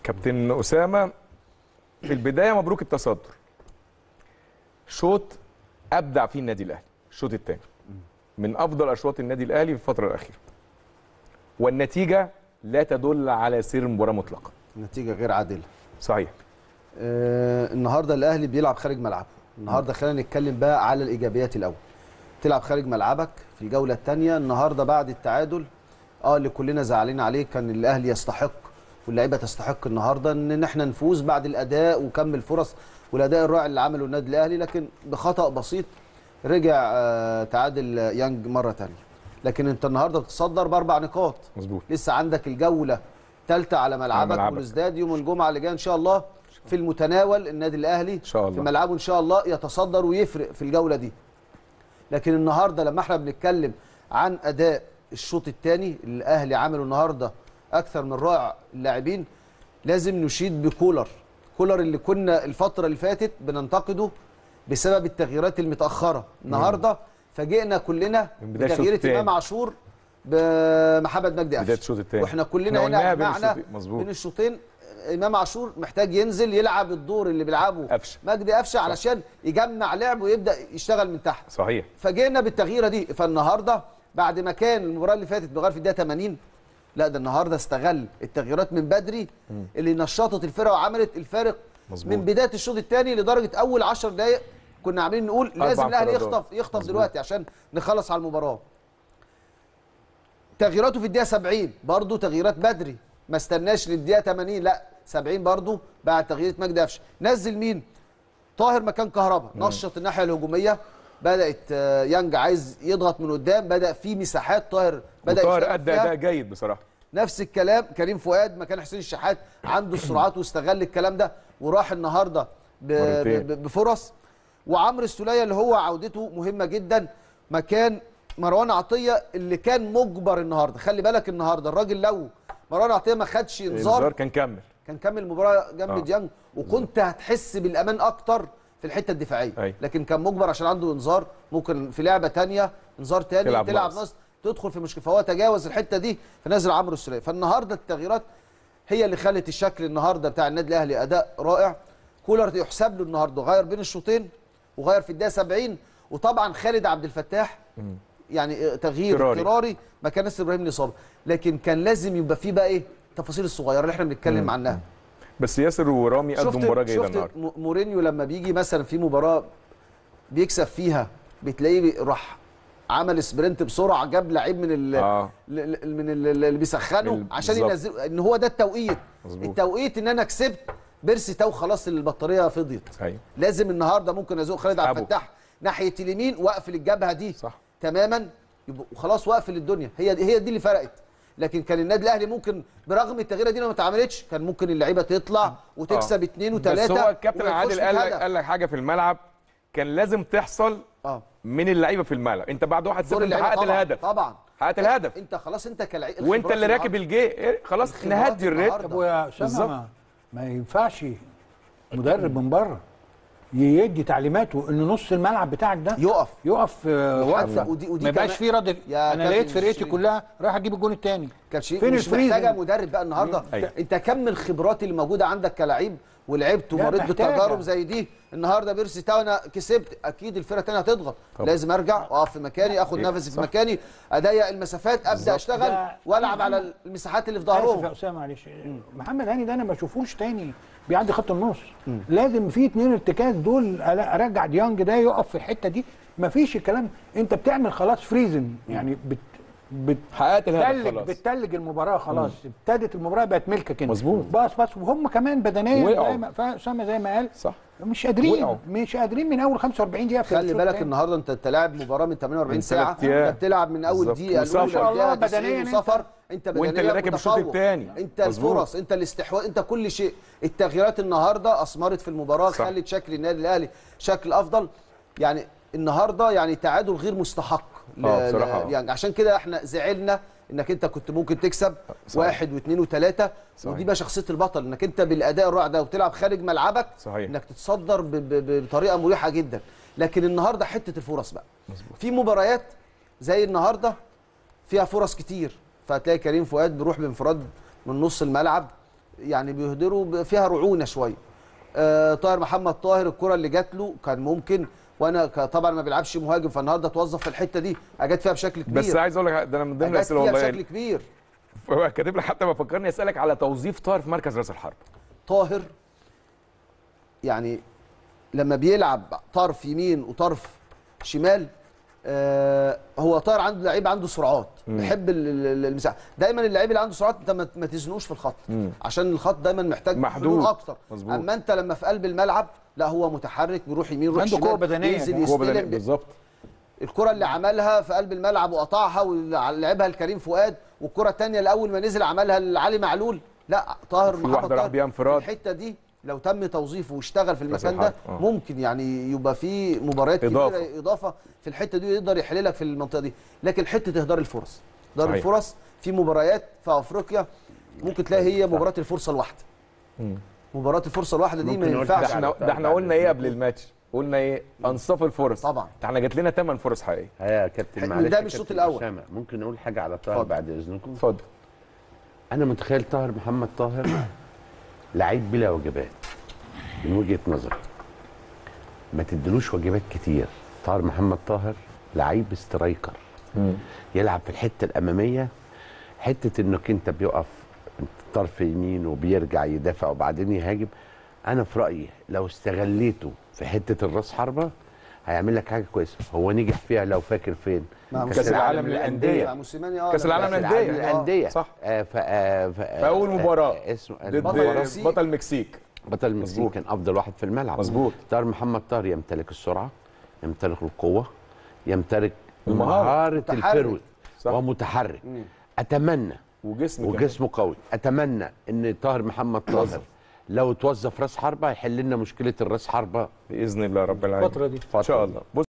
كابتن اسامه في البدايه مبروك التصدر شوط ابدع فيه النادي الاهلي الشوط الثاني من افضل اشواط النادي الاهلي في الفتره الاخيره والنتيجه لا تدل على سير المباراه مطلقا نتيجه غير عادله صحيح آه النهارده الاهلي بيلعب خارج ملعبه النهارده خلينا نتكلم بقى على الايجابيات الاول تلعب خارج ملعبك في الجوله الثانيه النهارده بعد التعادل اه اللي كلنا زعلانين عليه كان الاهلي يستحق واللعيبه تستحق النهارده ان احنا نفوز بعد الاداء وكم الفرص والاداء الرائع اللي عمله النادي الاهلي لكن بخطا بسيط رجع آه تعادل يانج مره ثانيه لكن انت النهارده بتصدر باربع نقاط مظبوط لسه عندك الجوله ثالثه على ملعبك, ملعبك. والازداد يوم الجمعه اللي جايه ان شاء الله في المتناول النادي الاهلي ان شاء في الله ملعبه ان شاء الله يتصدر ويفرق في الجوله دي لكن النهارده لما احنا بنتكلم عن اداء الشوط الثاني الاهلي عمله النهارده اكثر من رائع اللاعبين لازم نشيد بكولر كولر اللي كنا الفتره اللي فاتت بننتقده بسبب التغييرات المتاخره النهارده فاجئنا كلنا من بداية الشوط بتغيير التاني. امام عاشور بمحمد مجدي بدايه قفشه الشوط الثاني واحنا كلنا قلناها هنا بين معنا الشوطين. مظبوط بين الشوطين امام عاشور محتاج ينزل يلعب الدور اللي بيلعبه قفشه مجدي قفشه علشان يجمع لعب ويبدا يشتغل من تحت صحيح فجينا بالتغييره دي فالنهارده بعد ما كان المباراه اللي فاتت بغير في الدقيقه 80 لا ده النهارده استغل التغييرات من بدري اللي نشطت الفرقه وعملت الفارق مظبوط. من بدايه الشوط الثاني لدرجه اول 10 دقائق كنا عاملين نقول لازم الاهلي انفرادات. يخطف يخطف مظبوط. دلوقتي عشان نخلص على المباراه تغييراته في الدقيقه 70 برضه تغييرات بدري ما استناش للدقيقه 80 لا 70 برضه بعد تغيير مجدي قفشه نزل مين طاهر مكان كهربا نشط الناحيه الهجوميه بدات آه، يانج عايز يضغط من قدام بدا في مساحات طاهر بدا وطاهر يشتغل ادى فيها. اداء جيد بصراحه نفس الكلام كريم فؤاد مكان حسين الشحات عنده السرعات واستغل الكلام ده وراح النهارده ب- مرتين. ب- بفرص وعمرو السوليه اللي هو عودته مهمه جدا مكان مروان عطيه اللي كان مجبر النهارده خلي بالك النهارده الراجل لو مروان عطيه ما خدش الانذار انذار كان كمل كان كمل المباراه جنب آه. ديانج وكنت هتحس بالامان اكتر في الحته الدفاعيه أيوة. لكن كان مجبر عشان عنده انذار ممكن في لعبه تانية انذار تاني تلعب تلعب, تلعب ناقص. نص تدخل في مشكله فهو تجاوز الحته دي فنزل عمرو السوليه فالنهارده التغييرات هي اللي خلت الشكل النهارده بتاع النادي الاهلي اداء رائع كولر يحسب له النهارده غير بين الشوطين وغير في الدقيقه 70 وطبعا خالد عبد الفتاح يعني تغيير اضطراري. اضطراري مكان نصر ابراهيم الاصابه لكن كان لازم يبقى فيه بقى ايه التفاصيل الصغيره اللي احنا بنتكلم عنها بس ياسر ورامي قدوا مباراه جيده شفت النهارده م- مورينيو لما بيجي مثلا في مباراه بيكسب فيها بتلاقيه بي- راح عمل سبرنت بسرعه جاب لعيب من ال اه ل- ل- من ال- اللي بيسخنوا ال- عشان بالظبط. ينزل ان هو ده التوقيت مظبوط. التوقيت ان انا كسبت بيرسي تاو خلاص البطاريه فضيت ايوه لازم النهارده ممكن ازوق خالد عبد أبو. الفتاح ناحيه اليمين واقفل الجبهه دي صح تماما يبقى وخلاص واقفل الدنيا هي دي هي دي اللي فرقت لكن كان النادي الاهلي ممكن برغم التغييره دي لو ما اتعملتش كان ممكن اللعيبه تطلع وتكسب اثنين وثلاثه بس هو الكابتن عادل قال لك قال لك حاجه في الملعب كان لازم تحصل اه من اللعيبه في الملعب انت بعد 1 دور 0 انت اللعيبة حققت طبعا الهدف طبعا حققت الهدف انت خلاص انت كلاعب وانت اللي راكب الجي إيه، خلاص الخبرات نهدي الريتم النهاردة. طب ويا اسامه بالظبط. ما, ما ينفعش مدرب من بره يدي تعليماته ان نص الملعب بتاعك ده يقف يقف آه، وحتى واقفه ودي- ودي ما يبقاش كمان- فيه رد يا انا كابتن لقيت فرقتي شيرين. كلها رايح اجيب الجون الثاني كان شيء فين مش الفريزنج؟ محتاجه مدرب بقى النهارده أيوة. انت كم الخبرات اللي موجوده عندك كلاعب ولعبت لا، ومريت محتاجة. بتجارب زي دي النهارده بيرسي تاو انا كسبت اكيد الفرقه الثانيه هتضغط طبعا. لازم ارجع اقف في مكاني اخد أيوة، نفسي في صح. مكاني اضيق المسافات ابدا اشتغل ده- والعب على المساحات اللي في اسف يا ظهرهم اسامه معلش محمد هاني ده انا ما اشوفوش تاني بيعدي خط النص لازم في اتنين ارتكاز دول ألا- ارجع ديانج ده يقف في الحته دي ما فيش الكلام انت بتعمل خلاص فريزن يعني بت بت حققت الهدف بتتلج خلاص بتتلج المباراه خلاص ابتدت المباراه بقت ملكك انت مظبوط. بس بس وهم كمان بدنيا وقعوا. زي ما فاسامه زي ما قال صح مش قادرين وقعوا. مش قادرين من اول 45 دقيقه في خلي الشوط بالك التاني. النهارده انت انت لاعب مباراه من 48 من ساعه ثلاث أيام. انت بتلعب من اول بالظبط. دقيقه وسفر. الاولى ما شاء الله الدقيقة 90 بدنياً وسفر انت بدنيا وانت اللي راكب الشوط متفوق. الثاني انت مظبوط. الفرص انت الاستحواذ انت كل شيء التغييرات النهارده اثمرت في المباراه صح. خلت شكل النادي الاهلي شكل افضل يعني النهارده يعني تعادل غير مستحق ل- اه بصراحة ل- اه. يعني عشان كده احنا زعلنا انك انت كنت ممكن تكسب صحيح. واحد واثنين وثلاثه صحيح. ودي بقى شخصيه البطل انك انت بالاداء الرائع ده وتلعب خارج ملعبك صحيح. انك تتصدر ب- ب- بطريقه مريحه جدا لكن النهارده حته الفرص بقى مظبوط. في مباريات زي النهارده فيها فرص كتير فهتلاقي كريم فؤاد بيروح بانفراد من نص الملعب يعني بيهدروا ب- فيها رعونه شويه آه طاهر محمد طاهر الكره اللي جات له كان ممكن وانا ك- طبعا ما بيلعبش مهاجم فالنهارده اتوظف في الحته دي اجت فيها بشكل كبير بس عايز اقول لك ده انا من ضمن اجت الاسئله فيها والله بشكل كبير هو كاتب لي حتى ما فكرني اسالك على توظيف طاهر في مركز راس الحرب طاهر يعني لما بيلعب طرف يمين وطرف شمال آه هو طاهر عنده لعيب عنده سرعات بيحب ال- ال- المساحه دايما اللعيب اللي عنده سرعات انت ما ما تزنقوش في الخط عشان الخط دايما محتاج محدود. حلول اكتر مظبوط. اما انت لما في قلب الملعب لا هو متحرك بيروح يمين يروح عنده شمال قوة بدنية ينزل كمان. هو بدني يستلم بالظبط الكره اللي عملها في قلب الملعب وقطعها ولعبها لكريم فؤاد والكره الثانيه اللي اول ما نزل عملها لعلي معلول لا طاهر في محمد واحدة راح طاهر بيها انفراد. في الحته دي لو تم توظيفه واشتغل في بس المكان ده الحرب، آه. ممكن يعني يبقى في مباريات إضافة. كبيره اضافه في الحته دي يقدر يحللك في المنطقه دي لكن حته اهدار الفرص اهدار صحيح. الفرص في مباريات في افريقيا ممكن تلاقي هي مباراه الفرصه الواحده مباراه الفرصه الواحده دي ما ممكن نقول ده حاجة ينفعش على احنا ده احنا بعد قلنا ايه إذنكم. قبل الماتش قلنا ايه انصاف الفرص طبعا. ده احنا جات لنا 8 فرص حقيقيه يا كابتن ده معلش من يا الشوط كابتن الأول. أسامة، ممكن نقول حاجه على طاهر اتفضل. بعد اذنكم اتفضل انا متخيل طاهر محمد طاهر لعيب بلا واجبات من وجهه نظري ما تدلوش واجبات كتير طاهر محمد طاهر لعيب سترايكر يلعب في الحته الاماميه حته انك انت بيقف طرف يمين وبيرجع يدافع وبعدين يهاجم انا في رايي لو استغليته في حته الراس حربه هيعمل لك حاجه كويسه هو نجح فيها لو فاكر فين مع كأس العالم للأندية. مع موسيماني اه كأس لما- العالم كأس للأندية. العالم آه، للانديه صح. آه ف آه ف في اول مباراه اسمه ضد المباراة المكسيك. بطل المكسيك بطل المكسيك مظبوط. كان افضل واحد في الملعب مظبوط. طاهر محمد طاهر يمتلك السرعه يمتلك القوه يمتلك المهارة. مهاره متحرك. الفرود صح. ومتحرك اتمنى وجسم كمان. وجسمه قوي اتمنى ان طاهر محمد طاهر لو توظف راس حربه هيحل لنا مشكله الراس حربه باذن الله رب العالمين الفترة دي. ان شاء الله بص